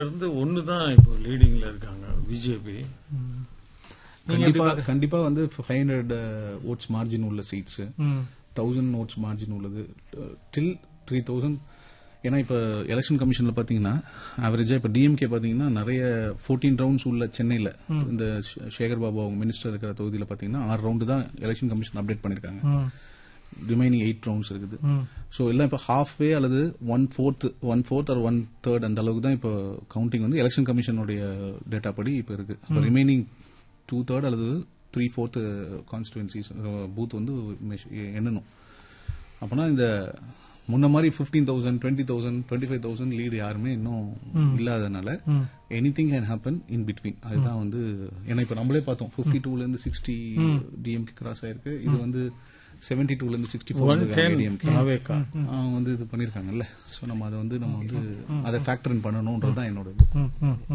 இருந்து ஒன்று தான் இப்போ லீடிங்ல இருக்காங்க பிஜேபி கண்டிப்பா கண்டிப்பா வந்து ஃபைவ் ஹண்ட்ரட் ஓட்ஸ் மார்ஜின் உள்ள சீட்ஸ் ம். தௌசண்ட் ஓட்ஸ் மார்ஜின் உள்ளது டில் த்ரீ தௌசண்ட் ஏன்னா இப்போ எலெக்ஷன் கமிஷன்ல பாத்தீங்கன்னா ஆவரேஜா இப்போ டிஎம்கே பாத்தீங்கன்னா நிறைய ஃபோர்டீன் ரவுண்ட்ஸ் உள்ள சென்னையில இந்த ஷே- சேகர் பாபு அவங்க மினிஸ்டர் இருக்கிற தொகுதியில பாத்தீங்கன்னா ஆறு ரவுண்டு தான் எலெக்ஷன் கமிஷன் அப்டேட் பண்ணிருக்காங்க ம். ரிமைனிங் எயிட் ரவுண்ட்ஸ் இருக்குது ம். ஸோ எல்லாம் இப்போ ஹாஃப் வே அல்லது one fourth one fourth or one third அந்த அளவுக்கு தான் இப்போ கவுண்டிங் வந்து எலெக்ஷன் கமிஷனுடைய டேட்டா படி இப்போ இருக்கு அப்போ ரிமைனிங் டூ தேர்ட் அல்லது த்ரீ ஃபோர்த் கான்ஸ்டுவன்சிஸ் பூத் வந்து மெஷ்- எண்ணணும் அப்போனா இந்த முன்ன மாதிரி fifteen thousand twenty thousand twenty five thousand lead யாருமே இன்னும் இல்லாதனால ம். Anything can happen in between அதுதான் வந்து ஏன்னா இப்போ நம்மளே பார்த்தோம் ஃபிஃப்டி டூல இருந்து சிக்ஸ்டி டிஎம்கே கிராஸ் ஆயிருக்கு இது வந்து செவன்டி டூல இருந்து sixty one four ten DMK அவேக்கா அவங்க வந்து இது பண்ணிருக்காங்க ஸோ நம்ம அதை வந்து நம்ம வந்து அதை ஃபேக்டர் இன் பண்ணணும்ன்றது தான் என்னோட இது ம். ம்.